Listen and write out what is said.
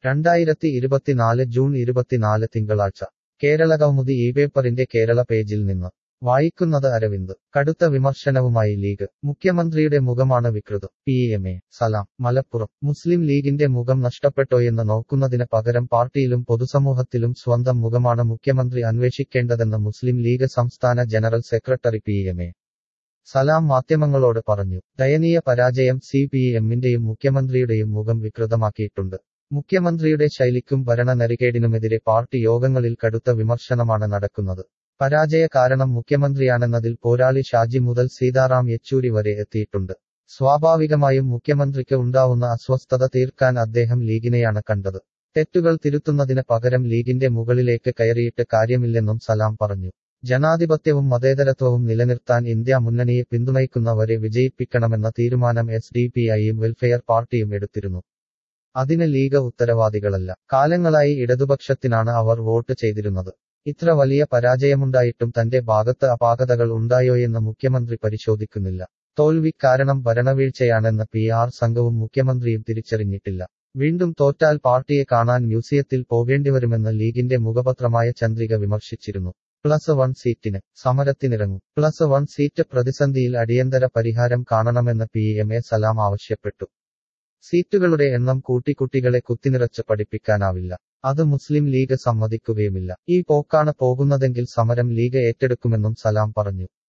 രണ്ടായിരത്തി ഇരുപത്തിനാല് ജൂൺ ഇരുപത്തിനാല് തിങ്കളാഴ്ച കേരളകൗമുദി ഈ പേപ്പറിന്റെ കേരള പേജിൽ നിന്ന് വായിക്കുന്നത് അരവിന്ദ് കടുത്ത വിമർശനവുമായി ലീഗ് മുഖ്യമന്ത്രിയുടെ മുഖമാണ് വികൃതം P M A Salam Malappuram Muslim ലീഗിന്റെ മുഖം നഷ്ടപ്പെട്ടോയെന്ന് നോക്കുന്നതിന് പകരം പാർട്ടിയിലും പൊതുസമൂഹത്തിലും സ്വന്തം മുഖമാണ് മുഖ്യമന്ത്രി അന്വേഷിക്കേണ്ടതെന്ന് മുസ്ലിം ലീഗ് സംസ്ഥാന general secretary P M A Salam മാധ്യമങ്ങളോട് പറഞ്ഞു ദയനീയ പരാജയം സി പി എമ്മിന്റെയും മുഖ്യമന്ത്രിയുടെയും മുഖം വികൃതമാക്കിയിട്ടുണ്ട് മുഖ്യമന്ത്രിയുടെ ശൈലിക്കും ഭരണനരികേടിനുമെതിരെ പാർട്ടി യോഗങ്ങളിൽ കടുത്ത വിമർശനമാണ് നടക്കുന്നത് പരാജയ കാരണം മുഖ്യമന്ത്രിയാണെന്നതിൽ പോരാളി ഷാജി മുതൽ സീതാറാം യെച്ചൂരി വരെ എത്തിയിട്ടുണ്ട് സ്വാഭാവികമായും മുഖ്യമന്ത്രിക്ക് ഉണ്ടാവുന്ന അസ്വസ്ഥത തീർക്കാൻ അദ്ദേഹം ലീഗിനെയാണ് കണ്ടത് തെറ്റുകൾ തിരുത്തുന്നതിന് പകരം ലീഗിന്റെ മുകളിലേക്ക് കയറിയിട്ട് കാര്യമില്ലെന്നും സലാം പറഞ്ഞു ജനാധിപത്യവും മതേതരത്വവും നിലനിർത്താൻ ഇന്ത്യ മുന്നണിയെ പിന്തുണയ്ക്കുന്നവരെ വിജയിപ്പിക്കണമെന്ന തീരുമാനം എസ് ഡി പി ഐയും വെൽഫെയർ പാർട്ടിയും എടുത്തിരുന്നു അതിന് ലീഗ് ഉത്തരവാദികളല്ല കാലങ്ങളായി ഇടതുപക്ഷത്തിനാണ് അവർ വോട്ട് ചെയ്തിരുന്നത് ഇത്ര വലിയ പരാജയമുണ്ടായിട്ടും തന്റെ ഭാഗത്ത് അപാകതകൾ ഉണ്ടായോയെന്ന് മുഖ്യമന്ത്രി പരിശോധിക്കുന്നില്ല തോൽവി കാരണം ഭരണവീഴ്ചയാണെന്ന് പി ആർ സംഘവും മുഖ്യമന്ത്രിയും തിരിച്ചറിഞ്ഞിട്ടില്ല വീണ്ടും തോറ്റാൽ പാർട്ടിയെ കാണാൻ മ്യൂസിയത്തിൽ പോകേണ്ടിവരുമെന്ന് ലീഗിന്റെ മുഖപത്രമായ ചന്ദ്രിക വിമർശിച്ചിരുന്നു പ്ലസ് വൺ സീറ്റിന് സമരത്തിനിറങ്ങും പ്ലസ് വൺ സീറ്റ് പ്രതിസന്ധിയിൽ അടിയന്തര പരിഹാരം കാണണമെന്ന് പി എം എ സലാം ആവശ്യപ്പെട്ടു സീറ്റുകളുടെ എണ്ണം കൂട്ടിക്കുട്ടികളെ കുത്തിനിറച്ച് പഠിപ്പിക്കാനാവില്ല അത് മുസ്ലിം ലീഗ് സമ്മതിക്കുകയുമില്ല ഈ പോക്കാണ് പോകുന്നതെങ്കിൽ സമരം ലീഗ് ഏറ്റെടുക്കുമെന്നും സലാം പറഞ്ഞു